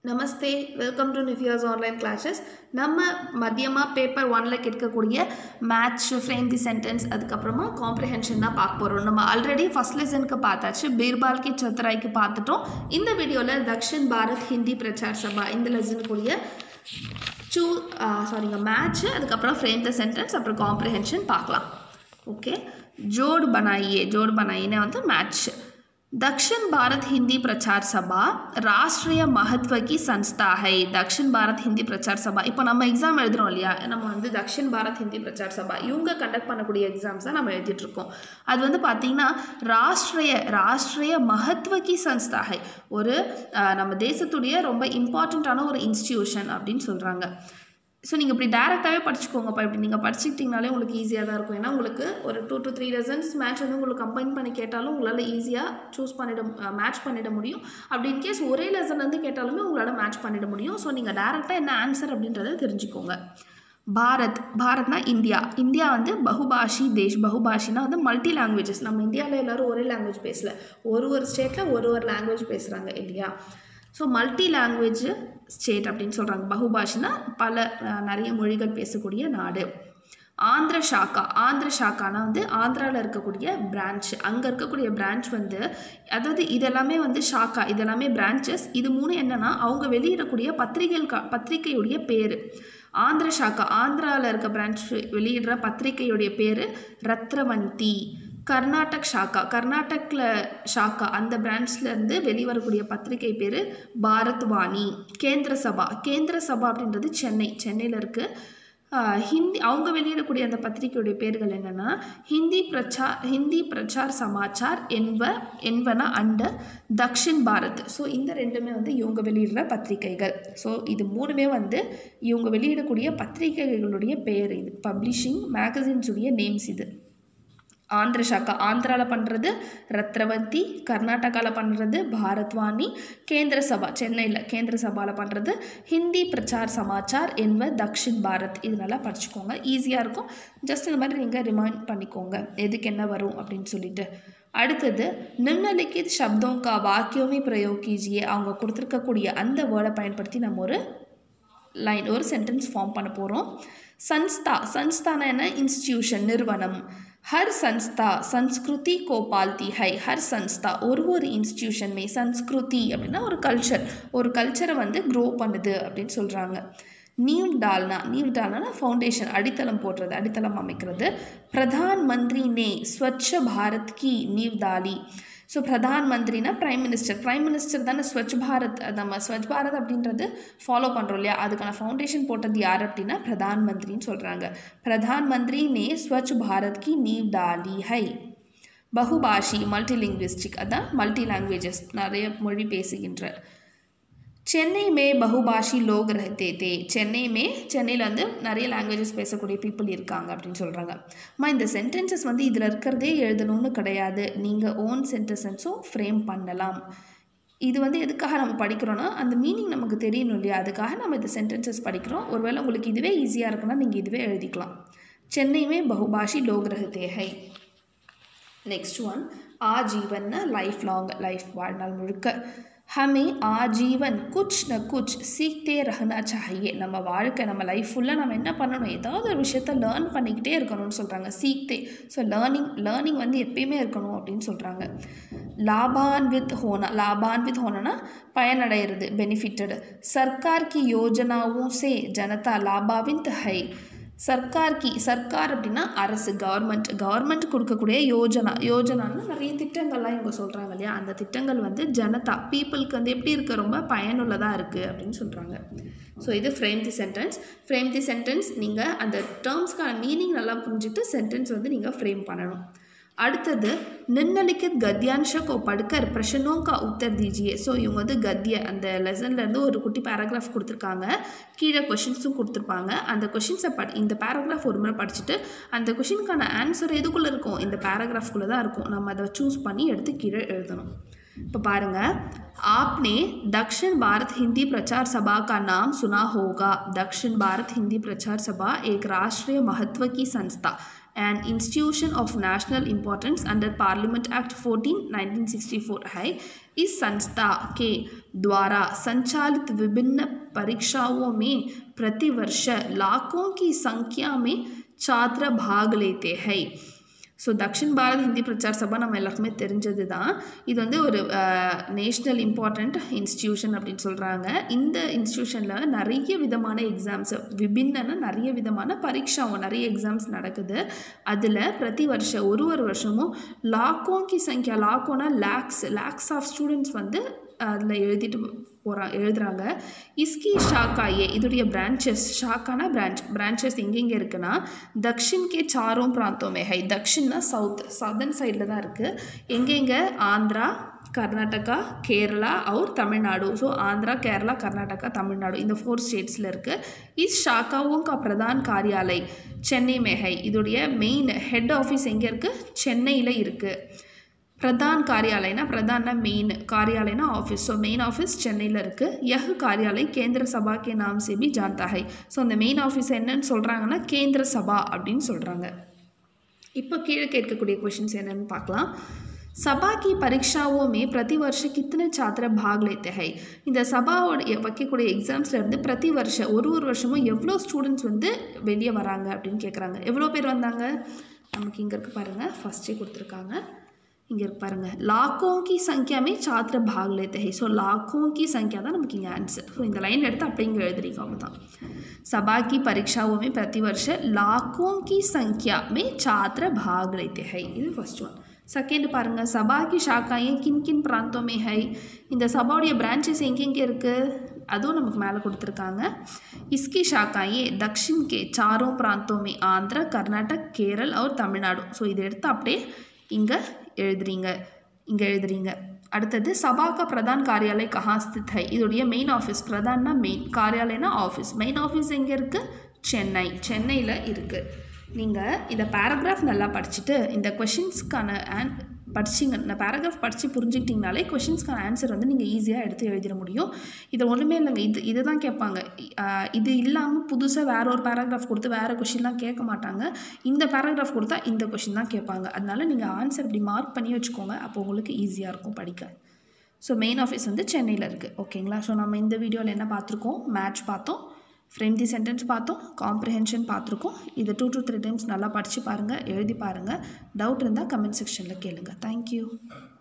Namaste welcome to நிஃபியாஸ் online classes நம்ம மதியமாக பேப்பர் ஒனில் கேட்கக்கூடிய மேட்ச் ஃப்ரேம் தி சென்டென்ஸ் அதுக்கப்புறமா காம்ப்ரிஹென்ஷன் தான் பார்க்க போகிறோம் நம்ம ஆல்ரெடி ஃபஸ்ட் லெசனுக்கு பார்த்தாச்சு பீர்பால் கி சத்ராய்க்கு பார்த்துட்டோம் இந்த வீடியோவில் தக்ஷின் பாரத் ஹிந்தி பிரச்சார் சபா இந்த லெசனுக்குரிய சூ சாரிங்க மேட்ச்சு அதுக்கப்புறம் ஃப்ரேம் த சென்டென்ஸ் அப்புறம் காம்ப்ரிஹென்ஷன் பார்க்கலாம் ஓகே जोड़ बनाइए जोड़ बनाइए வந்து मैच दक्षिण भारत हिंदी प्रचार सभा ராஷ்ட்ரிய மகத்வ கி சன்ஸ்தா ஹை தக்ஷின் பாரத் ஹிந்தி பிரச்சார் சபா இப்போ நம்ம எக்ஸாம் எழுதுறோம் இல்லையா நம்ம வந்து தக்ஷின் பாரத் ஹிந்தி பிரச்சார் சபா இவங்க கண்டக்ட் பண்ணக்கூடிய எக்ஸாம்ஸ் தான் நம்ம எழுதிட்டு இருக்கோம் அது வந்து பார்த்தீங்கன்னா ராஷ்ட்ரிய ராஷ்ட்ரிய மகத்வ கி சன்ஸ்தா ஹை ஒரு அஹ், நம்ம தேசத்துடைய ரொம்ப இம்பார்ட்டண்ட்டான ஒரு இன்ஸ்டிடியூஷன் அப்படின்னு சொல்கிறாங்க ஸோ நீங்கள் இப்படி டேரெக்டாகவே படிச்சுக்கோங்கப்பா இப்படி நீங்கள் படிச்சுக்கிட்டிங்கனாலே உங்களுக்கு ஈஸியாக தான் இருக்கும் ஏன்னா உங்களுக்கு ஒரு two to three lessons match வந்து உங்களுக்கு கம்பைன் பண்ணி கேட்டாலும் உங்களால் ஈஸியாக சூஸ் பண்ணிட மேட்ச் பண்ணிட முடியும் அப்படி இன்கேஸ் ஒரே லெசன் வந்து கேட்டாலுமே உங்களால் மேட்ச் பண்ணிட முடியும் ஸோ நீங்கள் டேரெக்டாக என்ன ஆன்சர் அப்படின்றத தெரிஞ்சுக்கோங்க பாரத் பாரத்னா இந்தியா இந்தியா வந்து பகுபாஷி தேஷ் பகுபாஷினா வந்து மல்டி லாங்குவேஜஸ் நம்ம இந்தியாவில் எல்லோரும் ஒரே லாங்குவேஜ் பேசல ஒரு ஒரு ஸ்டேட்டில் ஒரு ஒரு லாங்குவேஜ் பேசுகிறாங்க இல்லையா ஸோ மல்டி லாங்குவேஜ் ஸ்டேட் அப்படின்னு சொல்கிறாங்க பகுபாஷினா பல அஹ், நிறைய மொழிகள் பேசக்கூடிய நாடு ஆந்திர ஷாக்கா ஆந்திர ஷாக்கானா வந்து ஆந்திராவில் இருக்கக்கூடிய பிரான்ச் அங்கே இருக்கக்கூடிய பிரான்ச் வந்து அதாவது இதெல்லாமே வந்து ஷாக்கா இதெல்லாமே பிரான்ச்சஸ் இது மூணு என்னன்னா அவங்க வெளியிடக்கூடிய பத்திரிகைகள் க- பத்திரிகையுடைய பேர் ஆந்திர ஷாக்கா ஆந்திராவில் இருக்க பிரான்ச் வெளியிடுற பத்திரிகையுடைய பேர் ரத்ரவந்தி கர்நாடக் ஷாக்கா கர்நாடகில் ஷாக்கா அந்த பிரான்ச்லேருந்து வெளிவரக்கூடிய பத்திரிகை பேர் பாரத் வாணி கேந்திர சபா கேந்திர சபா அப்படின்றது சென்னை சென்னையில் இருக்குது ஹிந்தி அவங்க வெளியிடக்கூடிய அந்த பத்திரிகையுடைய பேர்கள் என்னென்னா ஹிந்தி பிரச்சார் ஹிந்தி பிரச்சார் சமாச்சார் என்ப என்பன அண்டர் தக்ஷின் பாரத் ஸோ இந்த ரெண்டுமே வந்து இவங்க வெளியிடுற பத்திரிகைகள் ஸோ இது மூணுமே வந்து இவங்க வெளியிடக்கூடிய பத்திரிகைகளுடைய பெயர் இது பப்ளிஷிங் மேகசின்ஸுடைய நேம்ஸ் இது ஆந்திர ஷாக்கா ஆந்திராவில் பண்ணுறது ரத்ரவந்தி கர்நாடகாவில் பண்ணுறது பாரத்வாணி கேந்திர சபா சென்னையில் கேந்திர சபாவில் பண்ணுறது ஹிந்தி பிரச்சார் சமாச்சார் என்ப தக்ஷின் பாரத் இது நல்லா படிச்சுக்கோங்க ஈஸியாக இருக்கும் ஜஸ்ட் இந்த மாதிரி நீங்கள் ரிமைண்ட் பண்ணிக்கோங்க எதுக்கு என்ன வரும் அப்படின்னு சொல்லிட்டு அடுத்தது நிம்னலிக்கித் சப்தோं का वाक्यों में प्रयोग कीजिए அவங்க கொடுத்துருக்கக்கூடிய அந்த வேர்டை பயன்படுத்தி நம்ம ஒரு லைன் ஒரு சென்டென்ஸ் ஃபார்ம் பண்ண போகிறோம் சன்ஸ்தா சன்ஸ்தானா என்ன இன்ஸ்டிடியூஷன் நிறுவனம் ஹர் சன்ஸ்தா சன்ஸ்கிருதி கோ பால்தி ஹை ஹர் சன்ஸ்தா ஒரு ஒரு இன்ஸ்டிடியூஷன்மே சன்ஸ்கிருதி அப்படின்னா ஒரு கல்ச்சர் ஒரு கல்ச்சரை வந்து க்ரோ பண்ணுது அப்படின்னு சொல்கிறாங்க நீவ் டால்னா நீவ் டால்னா ஃபவுண்டேஷன் அடித்தளம் போடுறது அடித்தளம் அமைக்கிறது பிரதான் மந்திரி நே ஸ்வச்ச பாரத் கி நீவ் டாலி ஸோ பிரதான் மந்திரினா பிரைம் மினிஸ்டர் பிரைம் மினிஸ்டர் தானே ஸ்வச் பாரத் அது நம்ம ஸ்வச் பாரத் அப்படின்றது ஃபாலோ பண்ணுறோம் இல்லையா அதுக்கான ஃபவுண்டேஷன் போட்டது யார் அப்படின்னா பிரதான் மந்திரின்னு சொல்கிறாங்க பிரதான் மந்திரி நே ஸ்வச் பாரத் கி நீவ் டாலி ஹை பகுபாஷி மல்டிலிங்குவிஸ்டிக் அதான் மல்டி லாங்குவேஜஸ் நிறைய மொழி பேசுகின்ற சென்னை மே பகுபாஷி லோக் ரஹத்தே தே சென்னை மே சென்னையில் வந்து நிறைய லாங்குவேஜஸ் பேசக்கூடிய பீப்புள் இருக்காங்க அப்படின்னு சொல்கிறாங்க அம்மா இந்த சென்டென்சஸ் வந்து இதில் இருக்கிறதே எழுதணும்னு கிடையாது நீங்கள் ஓன் சென்டென்ஸும் ஃப்ரேம் பண்ணலாம் இது வந்து எதுக்காக நம்ம படிக்கிறோன்னா அந்த மீனிங் நமக்கு தெரியணும் இல்லையா அதுக்காக நம்ம இந்த சென்டென்சஸ் படிக்கிறோம் ஒருவேளை உங்களுக்கு இதுவே ஈஸியாக இருக்குன்னா நீங்கள் இதுவே எழுதிக்கலாம் சென்னை மே பகுபாஷி லோக் ரஹத்தே ஹை நெக்ஸ்ட் ஒன் ஆஜீவன்னா லைஃப் லாங் லைஃப் வாழ்நாள் முழுக்க ஹமே ஆஜீவன் குச் ந குச் சீக்தே ரஹனா சாஹியே நம்ம வாழ்க்கை நம்ம லைஃப் ஃபுல்லாக நம்ம என்ன பண்ணணும் ஏதாவது ஒரு விஷயத்த லேர்ன் பண்ணிக்கிட்டே இருக்கணும்னு சொல்கிறாங்க சீக்தே ஸோ லேர்னிங் லேர்னிங் வந்து எப்பயுமே இருக்கணும் அப்படின்னு சொல்கிறாங்க லாபான்வித் ஹோனா லாபான்வித் ஹோனா பயனடைகிறது பெனிஃபிட்டட் சர்க்கார் கி யோஜனாவும் சே ஜனதா லாபாவிந்த் ஹை சர்க்கார் கி சர்க்கார் அப்படின்னா அரசு கவர்மெண்ட் கவர்மெண்ட் கொடுக்கக்கூடிய யோஜனா யோஜனான்னு நிறைய திட்டங்கள்லாம் இவங்க சொல்கிறாங்க இல்லையா அந்த திட்டங்கள் வந்து ஜனதா பீப்புளுக்கு வந்து எப்படி இருக்க ரொம்ப பயனுள்ளதாக இருக்குது அப்படின்னு சொல்கிறாங்க ஸோ இது frame the sentence frame the sentence நீங்கள் அந்த டேர்ம்ஸ்க்கான மீனிங் நல்லா புரிஞ்சுட்டு சென்டென்ஸ் வந்து நீங்கள் ஃப்ரேம் பண்ணணும் அடுத்தது நின்னலிக்கித் கத்யான்ஷ கோ படுக்கர் பிரஷனோ கா உத்தர் தீஜியே ஸோ இவங்க வந்து கத்ய அந்த லெசன்ல இருந்து ஒரு குட்டி பேராகிராஃப் கொடுத்துருக்காங்க கீழே கொஷின்ஸும் கொடுத்துருப்பாங்க அந்த கொஷின்ஸை படி இந்த பேராகிராஃப் ஒரு முறை படிச்சுட்டு அந்த கொஷினுக்கான ஆன்சர் எதுக்குள்ளே இருக்கும் இந்த பேராகிராஃப்குள்ளே தான் இருக்கும் நம்ம அதை சூஸ் பண்ணி எடுத்து கீழே எழுதணும் இப்போ பாருங்க आपने दक्षिण भारत हिंदी प्रचार सभा का नाम सुना होगा दक्षिण भारत हिंदी प्रचार सभा एक राष्ट्रीय महत्व की संस्था an institution of national importance under Parliament Act 14 1964 है इस संस्था के द्वारा संचालित विभिन्न परीक्षाओं में प्रतिवर्ष लाखों की संख्या में छात्र भाग लेते हैं ஸோ தக்ஷின் பாரத் ஹிந்தி பிரச்சார் சபா நம்ம எல்லாருக்குமே தெரிஞ்சது தான் இது வந்து ஒரு நேஷ்னல் இம்பார்ட்டண்ட் இன்ஸ்டியூஷன் அப்படின்னு சொல்கிறாங்க இந்த இன்ஸ்டியூஷனில் நிறைய விதமான எக்ஸாம்ஸ் விபின்னன நிறைய விதமான பரீட்சாவும் நிறைய எக்ஸாம்ஸ் நடக்குது அதில் பிரதி வருஷம் ஒரு ஒரு வருஷமும் லாக்கோங்கி சங்கியா லாக்கோனா லேக்ஸ் லேக்ஸ் ஆஃப் ஸ்டூடெண்ட்ஸ் வந்து அதில் எழுதிட்டு போகிறா எழுதுகிறாங்க இஸ்கி ஷாக்காயே இதோடைய பிரான்ச்சஸ் ஷாக்கானா பிரான்ச் பிரான்ச்சஸ் எங்கெங்கே இருக்குன்னா தக்ஷின் கே சாரோம் பிராந்தோமே ஹை தக்ஷின்னா சவுத் சதர்ன் சைடில் தான் இருக்குது எங்கெங்கே ஆந்திரா கர்நாடகா கேரளா और தமிழ்நாடு ஸோ ஆந்திரா கேரளா கர்நாடகா தமிழ்நாடு இந்த ஃபோர் ஸ்டேட்ஸில் இருக்குது இஸ் ஷாக்காவும் கா பிரதான் காரியாலை சென்னை மேகை இதோடைய மெயின் ஹெட் ஆஃபீஸ் எங்கே இருக்குது சென்னையில் இருக்குது प्रधान कार्यालयना प्रधान मेन कार्यालयना ऑफिस सो मेन ऑफिस சென்னையில் இருக்குது यह कार्यालय केंद्र सभा के नाम से भी जानता है ஸோ அந்த மெயின் ஆஃபீஸ் என்னன்னு சொல்கிறாங்கன்னா கேந்திர சபா அப்படின்னு சொல்கிறாங்க இப்போ கீழே கேட்கக்கூடிய கொஷின்ஸ் என்னன்னு பார்க்கலாம் சபா की परीक्षाओं में प्रति वर्ष कितने छात्र भाग लेते हैं இந்த சபாவோட வைக்கக்கூடிய எக்ஸாம்ஸில் இருந்து பிரதி வருஷம் ஒரு ஒரு வருஷமும் எவ்வளோ ஸ்டூடெண்ட்ஸ் வந்து வெளியே வராங்க அப்படின்னு கேட்குறாங்க எவ்வளோ பேர் வந்தாங்க நமக்கு இங்கே இருக்கு பாருங்கள் ஃபஸ்ட்டே கொடுத்துருக்காங்க இங்கே இருக்கு பாருங்கள் லாக்கோं की संख्या में छात्र भाग लेते हैं ஸோ லாக்கோं की संख्या தான் நமக்கு இங்கே ஆன்சர் ஸோ இந்த லைன் எடுத்து அப்படியே இங்கே எழுதுறீங்க அவ்வளோதான் सभा की परीक्षाओं में प्रतिवर्ष लाखों की संख्या में छात्र भाग लेते हैं இது ஃபர்ஸ்ட் ஒன் செகண்ட் பாருங்க சபா की शाखाएं किन किन प्रांतों में है இந்த சபாவுடைய பிரான்ச்சஸ் எங்கெங்கே இருக்குது அதுவும் நமக்கு மேலே கொடுத்துருக்காங்க इसकी शाखाएं दक्षिण के चारों प्रांतों में आंध्र कर्नाटक केरल और तमिलनाडु ஸோ இதை எடுத்து அப்படியே இங்கே எழுதுறீங்க இங்கே எழுதுறீங்க அடுத்தது சபா का प्रधान कार्यालय कहाँ स्थित है இதோடைய மெயின் ஆஃபீஸ் பிரதான்னா மெயின் காரியாலயனா ஆஃபீஸ் மெயின் ஆஃபீஸ் எங்கே இருக்குது சென்னை சென்னையில் இருக்குது நீங்கள் இந்த பேராகிராஃப் நல்லா படிச்சுட்டு இந்த கொஷின்ஸ்க்கான ஆன் படிச்சிங்க இந்த பேராகிராஃப் படித்து புரிஞ்சுக்கிட்டிங்கனாலே கொஷின்ஸ்க்கான ஆன்சர் வந்து நீங்கள் ஈஸியாக எடுத்து எழுதிட முடியும் இது ஒன்றுமே இல்லைங்க இது இதை தான் கேட்பாங்க ஆஹ் இது இல்லாமல் புதுசாக வேற ஒரு பேராகிராஃப் கொடுத்து வேறு கொஷின்லாம் கேட்க மாட்டாங்க இந்த பேராகிராஃப் கொடுத்தா இந்த கொஷின் தான் கேட்பாங்க அதனால நீங்கள் ஆன்சர் இப்படி மார்க் பண்ணி வச்சுக்கோங்க அப்போ உங்களுக்கு ஈஸியாக இருக்கும் படிக்க ஸோ மெயின் ஆஃபீஸ் வந்து சென்னையில் இருக்குது ஓகேங்களா ஸோ நம்ம இந்த வீடியோவில் என்ன பார்த்துருக்கோம் மேட்ச் பார்த்தோம் ஃப்ரேம் தி சென்டென்ஸ் பார்த்தோம் காம்ப்ரிஹென்ஷன் பார்த்துருக்கோம் இதை டூ டு த்ரீ டைம்ஸ் நல்லா படித்து பாருங்கள் எழுதி பாருங்கள் டவுட் இருந்தால் கமெண்ட் செக்ஷனில் கேளுங்க தேங்க்யூ